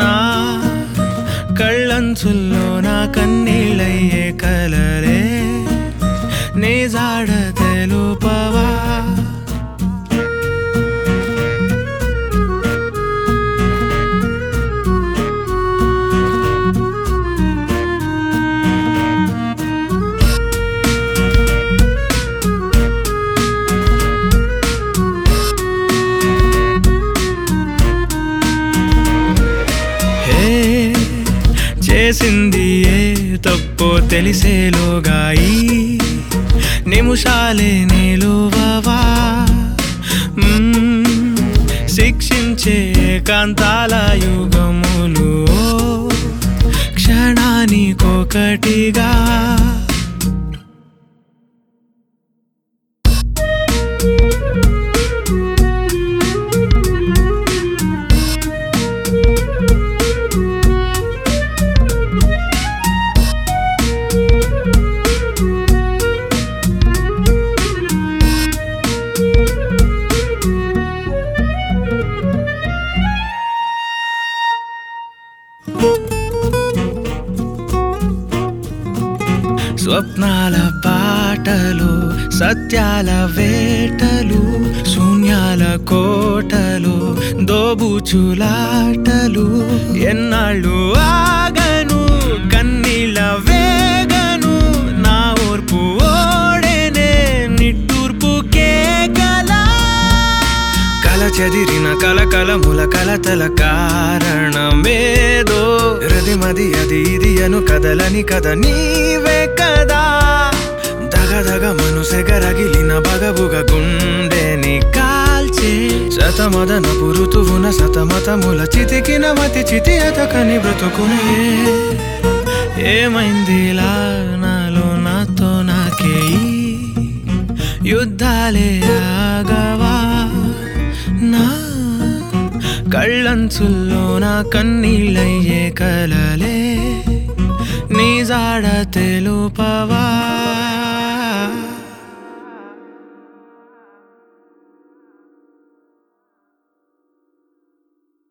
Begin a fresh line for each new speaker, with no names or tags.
నా కళ్ళంచుల్లో నా కన్నీళ్ళయ్యే కలలే నీ జాడ తెలుపవా హే చేసింది ఏ తప్పో తెలిసేలోగా ఈ నిమిషాలే నిలువవా మ్మ్, శిక్షించే కాంతాల యుగములు ఓ క్షణానికొకటిగా స్వప్నాల పాటలు సత్యాల వేటలు శూన్యాల కోటలు దోబుచులాటలు ఎన్నాళ్ళు ఆగను కన్నీళ్ళ వేగను నా ఓర్పు ఓడేనే నిట్టూర్పు కేకలా కల చెదిరిన కలకలముల కలతల కారణమేదో రదిమది అది ఇది అను కదలని కథ నీవే కదా దగదగ మనసెగరగిలిన బగబుగ గుండెని కాల్చే శతమదన పురుతువున శతమతముల చితికిన మతి చితి అతకని బ్రతుకునే ఏమైందిలా నాలో నాతో నాకే ఈ యుద్ధాలే ఆగవా నా కళ్ళంచుల్లో నా కన్నీళ్ళయ్యే కలలే నీ జాడ తెలుపవా